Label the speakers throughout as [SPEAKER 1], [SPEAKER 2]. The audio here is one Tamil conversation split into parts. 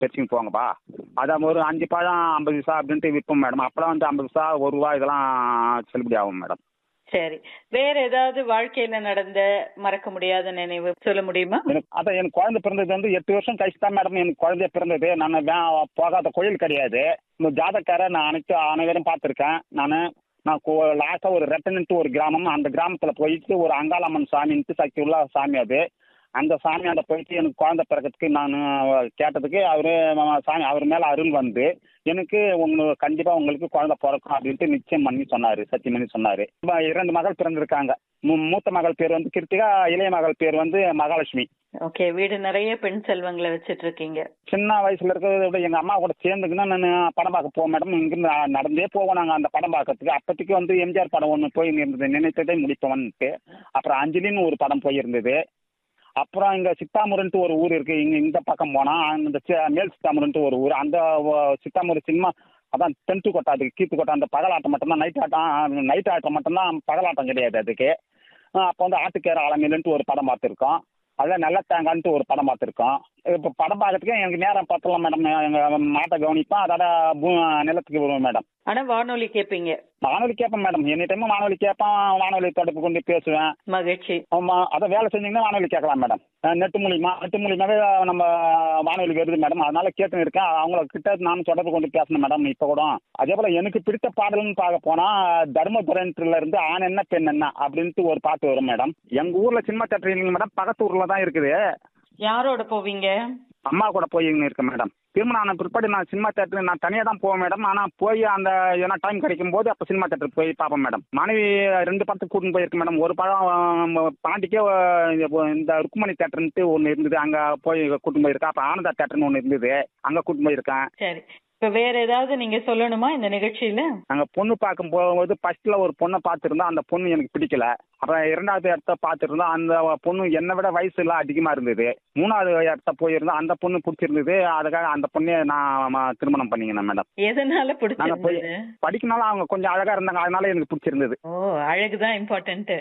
[SPEAKER 1] வச்சுன்னு போங்கப்பா அதை ஒரு அஞ்சு பழம் ஐம்பது பைசா அப்படின்ட்டு விற்போம் மேடம் அப்போலாம் வந்து ஐம்பது பைசா ஒரு ரூபா இதெல்லாம் செல்லுபடி ஆகும் மேடம்
[SPEAKER 2] சரி வேற ஏதாவது வாழ்க்கையில நடந்த மறக்க முடியாத நினைவு சொல்ல முடியுமா
[SPEAKER 1] எனக்கு அதான் எனக்கு குழந்தை பிறந்தது வந்து எட்டு வருஷம் கழிச்சு தான் மேடம் எனக்கு குழந்தைய பிறந்தது நான் வே- போகாத கோயில் கிடையாது இந்த ஜாதக்காரை நான் அனைத்து அனைவரும் பார்த்துருக்கேன் நான் நான் லாஸ்ட்டாக ஒரு ரெட்டனன்ட்டு ஒரு கிராமம் அந்த கிராமத்தில் போயிட்டு ஒரு அங்காளம்மன் சாமின்ட்டு சக்தி உள்ள சாமி அது அந்த சாமியாண்ட போயிட்டு எனக்கு குழந்தை பிறக்கிறதுக்கு நான் கேட்டதுக்கு அவர் சாமி அவர் மேலே அருள் வந்து எனக்கு உங்களுக்கு கண்டிப்பாக உங்களுக்கு குழந்தை பிறக்கும் அப்படின்ட்டு நிச்சயம் பண்ணி சொன்னார் சத்தியம் பண்ணி சொன்னார் இரண்டு மகள் பிறந்திருக்காங்க மூ- மூத்த மகள் பேர் வந்து கிருத்திகா இளைய மகள் பேர் வந்து மகாலட்சுமி
[SPEAKER 2] ஓகே வீடு நிறைய பெண் செல்வங்களை வச்சிட்டு இருக்கீங்க
[SPEAKER 1] சின்ன வயசுல இருக்கிறத விட எங்க அம்மா கூட சேர்ந்துக்குன்னா நான் படம் பார்க்க போவோம் மேடம் இங்கிருந்து நா- நடந்தே போவோம் நாங்கள் அந்த படம் பார்க்கறதுக்கு அப்போதைக்கு வந்து எம்ஜிஆர் படம் ஒன்று போய் இருந்தது நினைத்ததை முடிப்பவன்ட்டு அப்புறம் அஞ்சலின்னு ஒரு படம் போயிருந்தது அப்புறம் இங்கே சித்தாமூருன்ட்டு ஒரு ஊர் இருக்கு இங்கே இந்த பக்கம் போனால் அந்த சி- மேல் சித்தாமூருன்ட்டு ஒரு ஊர் அந்த ஒ- சித்தாமூர் சினிமா அதான் தென்ட்டு கொட்டை அதுக்கு கீத்து கொட்டை அந்த பகலாட்டம் மட்டும்தான் நைட் ஆட்டம் நைட் ஆட்டம் மட்டும்தான் பகலாட்டம் கிடையாது அதுக்கு அப்போ வந்து ஆட்டுக்கேர ஆலமிலன்ட்டு ஒரு படம் பார்த்துருக்கோம் அதில் நல்ல தேங்கான்ட்டு ஒரு படம் பார்த்துருக்கோம் இப்போ படம் பார்க்கறதுக்கு எனக்கு நேரம் பத்தலாம் மேடம் எங்கள் மாட்டை கவனிப்பேன் அதோட பூ நிலத்துக்கு வருவேன் மேடம்
[SPEAKER 2] ஆனா வானொலி கேட்பீங்க
[SPEAKER 1] வானொலி கேட்பேன் மேடம் எனி டைமும் வானொலி கேட்பேன் வானொலி தொடர்பு கொண்டு பேசுவேன்
[SPEAKER 2] மகிழ்ச்சி
[SPEAKER 1] ஆமாம் அதை வேலை செஞ்சீங்கன்னா வானொலி கேட்கலாம் மேடம் அஹ் நெட்டு மூலியமா நெட்டு மூலியமாவே நம்ம வானொலி வருது மேடம் அதனால கேட்டுன்னு இருக்கேன் அவங்கள கிட்ட நானும் தொடர்பு கொண்டு பேசணும் மேடம் இப்போ கூட அதே போல் எனக்கு பிடித்த பாடல்னு பார்க்க போனால் தர்மபுரன்ல இருந்து ஆண் என்ன பெண் என்ன அப்படின்ட்டு ஒரு பாட்டு வரும் மேடம் எங்கள் ஊரில் சினிமா தேட்டர் இல்லைங்க மேடம் பக்கத்து ஊரில் தான் இருக்குது
[SPEAKER 2] யாரோட போவீங்க
[SPEAKER 1] அம்மா கூட போயின்னு இருக்கேன் மேடம் திரும்ப நான் பிற்பாடு நான் சினிமா தேட்டர் நான் தனியாக தான் போவேன் மேடம் ஆனால் போய் அந்த ஏன்னா டைம் கிடைக்கும் போது அப்போ சினிமா தேட்டருக்கு போய் பார்ப்பேன் மேடம் மனைவி ரெண்டு படத்துக்கு கூட்டின்னு போயிருக்கேன் மேடம் ஒரு படம் அஹ், பாண்டிக்கே அஹ், இந்த- இந்த ருக்குமணி தேட்டர்ன்ட்டு ஒன்று இருந்தது அங்கே போய் கூட்டின்னு போயிருக்கேன் அப்புறம் ஆனந்தா தேட்டர்னு ஒன்று இருந்தது அங்கே கூட்டின்னு போயிருக்கேன்
[SPEAKER 2] சரி இப்ப வேற ஏதாவது நீங்க சொல்லணுமா இந்த நிகழ்ச்சியில
[SPEAKER 1] நாங்கள் பொண்ணு பார்க்கும் போகும்போது ஃபர்ஸ்ட்டில் ஒரு பொண்ணை பார்த்துருந்தோம் அந்த பொண்ணு எனக்கு பிடிக்கல அப்புறம் இரண்டாவது இடத்த பார்த்துருந்தோம் அந்த பொண்ணு என்னை விட வயசுலாம் அதிகமாக இருந்தது மூணாவது இடத்த போயிருந்தோம் அந்த பொண்ணு பிடிச்சிருந்தது அதுக்காக அந்த பொண்ணை நான் ம- திருமணம் பண்ணிக்கினேன் மேடம்
[SPEAKER 2] எதனால
[SPEAKER 1] நாங்க போய்
[SPEAKER 2] பிடிச்சிருந்தது
[SPEAKER 1] படிக்கனால அவங்க கொஞ்சம் அழகா இருந்தாங்க அதனால எனக்கு பிடிச்சிருந்தது
[SPEAKER 2] ஓ அழகுதான் இம்பார்ட்டன்ட்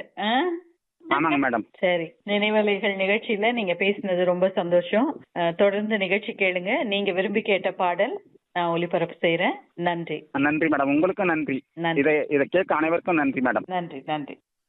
[SPEAKER 1] ஆமாங்க மேடம்
[SPEAKER 2] சரி நினைவலைகள் நிகழ்ச்சியில நீங்க பேசினது ரொம்ப சந்தோஷம் அஹ், தொடர்ந்து நிகழ்ச்சி கேளுங்க நீங்க விரும்பி கேட்ட பாடல் நான் ஒளிபரப்பு செய்யறேன் நன்றி
[SPEAKER 1] நன்றி மேடம் உங்களுக்கும் நன்றி
[SPEAKER 2] நன்றி
[SPEAKER 1] இதை இதை கேட்க அனைவருக்கும் நன்றி மேடம்
[SPEAKER 2] நன்றி நன்றி